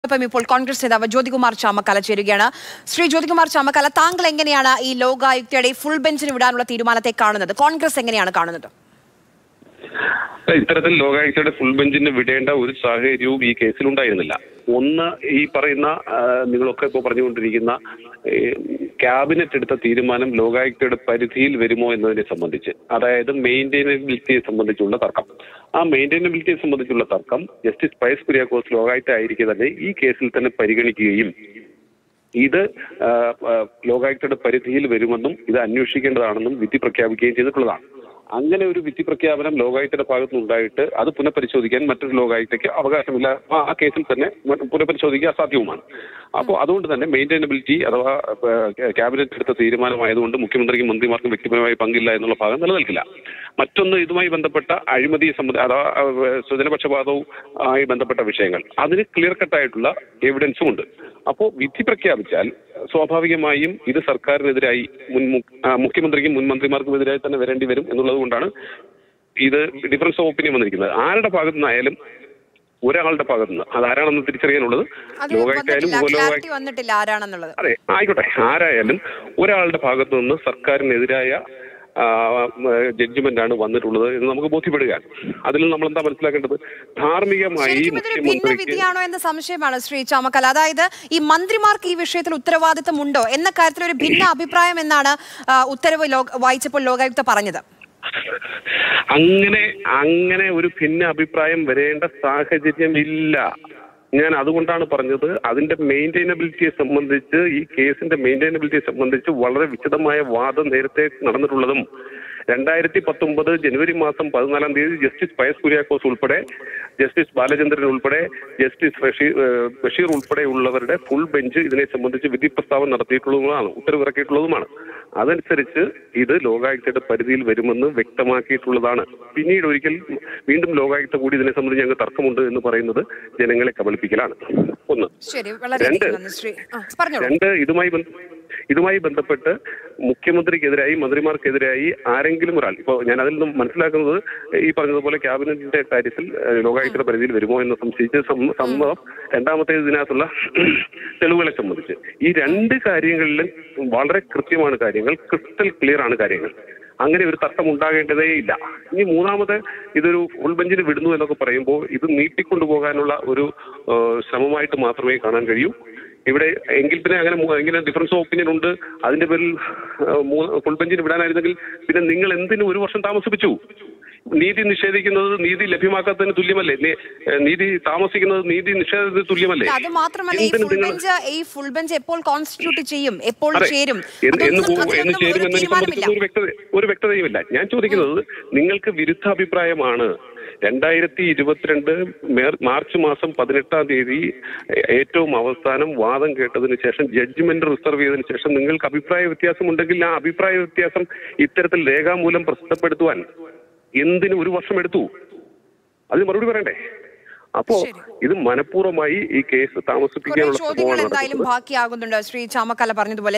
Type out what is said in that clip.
ഇപ്പം ഇപ്പോൾ കോൺഗ്രസ് നേതാവ് ജ്യോതികുമാർ ചാമക്കാല ചേരുകയാണ് ശ്രീ ജ്യോതികുമാർ ചാമക്കാല താങ്കൾ എങ്ങനെയാണ് ഈ ലോകായുക്തയുടെ ഫുൾ ബെഞ്ചിന് വിടാനുള്ള തീരുമാനത്തെ കാണുന്നത് കോൺഗ്രസ് എങ്ങനെയാണ് കാണുന്നത് ഇത്തരത്തിൽ ലോകായുക്തയുടെ ഫുൾ ബെഞ്ചിന് വിടേണ്ട ഒരു സാഹചര്യവും ഈ കേസിൽ ഉണ്ടായിരുന്നില്ല ഒന്ന് ഈ പറയുന്ന ആ, നിങ്ങളൊക്കെ ഇപ്പോൾ പറഞ്ഞുകൊണ്ടിരിക്കുന്ന ഈ, ക്യാബിനറ്റ് എടുത്ത തീരുമാനം ലോകായുക്തയുടെ പരിധിയിൽ വരുമോ എന്നതിനെ സംബന്ധിച്ച് അതായത് മെയിൻറ്റൈനബിലിറ്റിയെ സംബന്ധിച്ചുള്ള തർക്കം ആ മെയിൻറ്റൈനബിലിറ്റിയെ സംബന്ധിച്ചുള്ള തർക്കം ജസ്റ്റിസ് പയസ് കുര്യാക്കോസ് ലോകായുക്ത ആയിരിക്കെ തന്നെ ഈ കേസിൽ തന്നെ പരിഗണിക്കുകയും ഇത് ആ, ആ, ലോകായുക്തയുടെ പരിധിയിൽ വരുമെന്നും ഇത് അന്വേഷിക്കേണ്ടതാണെന്നും വിധി പ്രഖ്യാപിക്കുകയും ചെയ്തിട്ടുള്ളതാണ് അങ്ങനെ ഒരു വിധി പ്രഖ്യാപനം ലോകായുക്തയുടെ ഭാഗത്തു ഉണ്ടായിട്ട് അത് പുനഃപരിശോധിക്കാൻ മറ്റൊരു ലോകായുക്തയ്ക്ക് അവകാശമില്ല ആ ആ കേസിൽ തന്നെ മ- പുനഃപരിശോധിക്കുക അസാധ്യവുമാണ് അപ്പോൾ അതുകൊണ്ട് തന്നെ മെയിൻറ്റൈനബിലിറ്റി അഥവാ ആ, ക്യാബിനറ്റ് എടുത്ത തീരുമാനമായതുകൊണ്ട് മുഖ്യമന്ത്രിക്കും മന്ത്രിമാർക്കും വ്യക്തിപരമായി പങ്കില്ല എന്നുള്ള ഭാഗം നിലനിൽക്കില്ല മറ്റൊന്ന് ഇതുമായി ബന്ധപ്പെട്ട അഴിമതി സംബന്ധ അഥവാ ആ, സ്വജനപക്ഷപാതവും ആയി ബന്ധപ്പെട്ട വിഷയങ്ങൾ അതിന് ക്ലിയർ കട്ടായിട്ടുള്ള എവിഡൻസും ഉണ്ട് അപ്പോൾ വിധി പ്രഖ്യാപിച്ചാൽ സ്വാഭാവികമായും ഇത് സർക്കാരിനെതിരായി മുൻ മു- ആ, മുഖ്യമന്ത്രിക്കും മുൻ മന്ത്രിമാർക്കും എതിരായി തന്നെ വരേണ്ടി വരും എന്നുള്ളത് കൊണ്ടാണ് ഇത് ഡിഫറൻസ് ഓഫ് ഒപ്പീനിയൻ വന്നിരിക്കുന്നത് ആരുടെ ഭാഗത്തു നിന്നായാലും ഒരാളുടെ ഭാഗത്തു നിന്ന് അതാരാണെന്ന് തിരിച്ചറിയാനുള്ളത് അത് ലോകായുക്തായാലും വന്നിട്ടില്ല ഉപലോകായ ക്ലാരിറ്റി വന്നിട്ടില്ല ആരാണെന്നുള്ളത് അതെ ആയിക്കോട്ടെ ആരായാലും ഒരാളുടെ ഭാഗത്തു നിന്ന് സർക്കാരിനെതിരായ ജഡ്ജ്മെന്റ് ആണ് വന്നിട്ടുള്ളത് എന്ന് നമുക്ക് ബോധ്യപ്പെടുകയാണ് അതിൽ നമ്മൾ എന്താ മനസ്സിലാക്കേണ്ടത് ധാർമ്മികമായി ശരിക്കും ഇതൊരു ഭിന്ന മുഖ്യമന്ത്രിക്ക് വിധിയാണോ എന്ന സംശയമാണ് ശ്രീ ചാമക്കൽ അതായത് ഈ മന്ത്രിമാർക്ക് ഈ വിഷയത്തിൽ ഉത്തരവാദിത്തം ഉണ്ടോ എന്ന കാര്യത്തിൽ ഒരു ഭിന്ന അഭിപ്രായം എന്നാണ് ആ, ഉത്തരവ് ലോ- വായിച്ചപ്പോൾ ലോകായുക്ത പറഞ്ഞത് അങ്ങനെ അങ്ങനെ ഒരു ഭിന്ന അഭിപ്രായം വരേണ്ട സാഹചര്യം ഇല്ല ഞാൻ അതുകൊണ്ടാണ് പറഞ്ഞത് അതിന്റെ മെയിൻറ്റൈനബിലിറ്റിയെ സംബന്ധിച്ച് ഈ കേസിന്റെ മെയിൻറ്റൈനബിലിറ്റിയെ സംബന്ധിച്ച് വളരെ വിശദമായ വാദം നേരത്തെ നടന്നിട്ടുള്ളതും രണ്ടായിരത്തി പത്തൊമ്പത് ജനുവരി മാസം പതിനാലാം തീയതി ജസ്റ്റിസ് പയസ് കുര്യാക്കോസ് ഉൾപ്പെടെ ജസ്റ്റിസ് ബാലചന്ദ്രൻ ഉൾപ്പെടെ ജസ്റ്റിസ് ബഷീർ ഏഹ് ബഷീർ ഉൾപ്പെടെയുള്ളവരുടെ ഫുൾ ബെഞ്ച് ഇതിനെ സംബന്ധിച്ച് വിധി പ്രസ്താവന നടത്തിയിട്ടുള്ളതുമാണ് ഉത്തരവിറക്കിയിട്ടുള്ളതുമാണ് അതനുസരിച്ച് ഇത് ലോകായുക്തയുടെ പരിധിയിൽ വരുമെന്ന് വ്യക്തമാക്കിയിട്ടുള്ളതാണ് പിന്നീട് ഒരിക്കൽ വീണ്ടും ലോകായുക്ത കൂടി ഇതിനെ സംബന്ധിച്ച് ഞങ്ങൾക്ക് തർക്കമുണ്ട് എന്ന് പറയുന്നത് ജനങ്ങളെ കബളിപ്പിക്കലാണ് ഒന്ന് ശരി വളരെയധികം രണ്ട്. നന്ദി ശ്രീ ആ, പറഞ്ഞോളൂ രണ്ട് ഇതുമായി ബന്ധ- ഇതുമായി ബന്ധപ്പെട്ട് മുഖ്യമന്ത്രിക്കെതിരായി മന്ത്രിമാർക്കെതിരായി ആരെങ്കിലും ഒരാൾ ഇപ്പോൾ ഞാൻ അതിൽ നിന്നും മനസ്സിലാക്കുന്നത് ഈ പറഞ്ഞതുപോലെ ക്യാബിനറ്റിന്റെ കാര്യത്തിൽ ഏഹ്, ലോകായുക്തയുടെ പരിധിയിൽ വരുമോ എന്ന് സംശയിച്ച് സം- സമ്മതം രണ്ടാമത്തെ ഇതിനകത്തുള്ള തെളിവുകളെ സംബന്ധിച്ച് ഈ രണ്ട് കാര്യങ്ങളിലും വളരെ കൃത്യമാണ് കാര്യങ്ങൾ ക്രിസ്റ്റൽ ക്ലിയർ ആണ് കാര്യങ്ങൾ അങ്ങനെ ഒരു തർക്കം ഉണ്ടാകേണ്ടതേ ഇല്ല ഇനി മൂന്നാമത് ഇതൊരു ഫുൾ ബെഞ്ചിന് വിടുന്നു എന്നൊക്കെ പറയുമ്പോൾ ഇത് നീട്ടിക്കൊണ്ടുപോകാനുള്ള ഒരു ഏഹ്, ശ്രമമായിട്ട് മാത്രമേ കാണാൻ കഴിയൂ ഇവിടെ എങ്കിൽ പിന്നെ അങ്ങനെ മൂ- ഇങ്ങനെ ഡിഫറൻസ് ഓഫ് ഒപ്പീനിയൻ ഉണ്ട് അതിന്റെ പേരിൽ ഏഹ്, മൂന്ന് ഫുൾ ബെഞ്ചിന് വിടാനായിരുന്നെങ്കിൽ പിന്നെ നിങ്ങൾ എന്തിനു ഒരു വർഷം താമസിപ്പിച്ചു നീതി നിഷേധിക്കുന്നത് നീതി ലഭ്യമാക്കാത്തതിന് തുല്യമല്ലേ നീ- ഏഹ്, നീതി താമസിക്കുന്നത് നീതി നിഷേധത്തിന് തുല്യമല്ലേ അത് മാത്രമല്ല ഈ എന്തിന് ഫുൾ നിങ്ങൾ- ബെഞ്ച് ഈ ഫുൾ ബെഞ്ച് എപ്പോൾ കോൺസ്റ്റിറ്റ്യൂട്ട് ചെയ്യും എപ്പോൾ അതെ. ചേരും എന്ന് എന്ന് അതൊന്നും- പോകും എന്ന് അതിനൊന്നും ചേരും ഒരു എന്നതിനെ തീരുമാനമില്ല സംബന്ധിച്ച് ഒരു വ്യക്തത ഒരു വ്യക്തതയുമില്ല ഞാൻ ചോദിക്കുന്നത് നിങ്ങൾക്ക് വിരുദ്ധ അഭിപ്രായമാണ് രണ്ടായിരത്തി ഇരുപത്തിരണ്ട് മേർ- മാർച്ച് മാസം പതിനെട്ടാം തീയതി ഏ- ഏറ്റവും അവസാനം വാദം കേട്ടതിന് ശേഷം ജഡ്ജ്മെന്റ് റിസർവ് ചെയ്തതിനു ശേഷം നിങ്ങൾക്ക് അഭിപ്രായ വ്യത്യാസം ഉണ്ടെങ്കിൽ ആ അഭിപ്രായ വ്യത്യാസം ഇത്തരത്തിൽ രേഖാമൂലം പ്രസിദ്ധപ്പെടുത്തുവാൻ എന്തിന് ഒരു വർഷം എടുത്തു അതിന് മറുപടി പറയണ്ടേ അപ്പോ ശരി. ഇത് മനഃപൂർവ്വമായി ഈ കേസ് കുറെ താമസിപ്പിക്കാനുള്ള ചോദ്യങ്ങൾ ശ്രമമാണ് എന്തായാലും നടക്കുന്നത് ബാക്കിയാകുന്നുണ്ട് ശ്രീ ചാമക്കല പറഞ്ഞതുപോലെ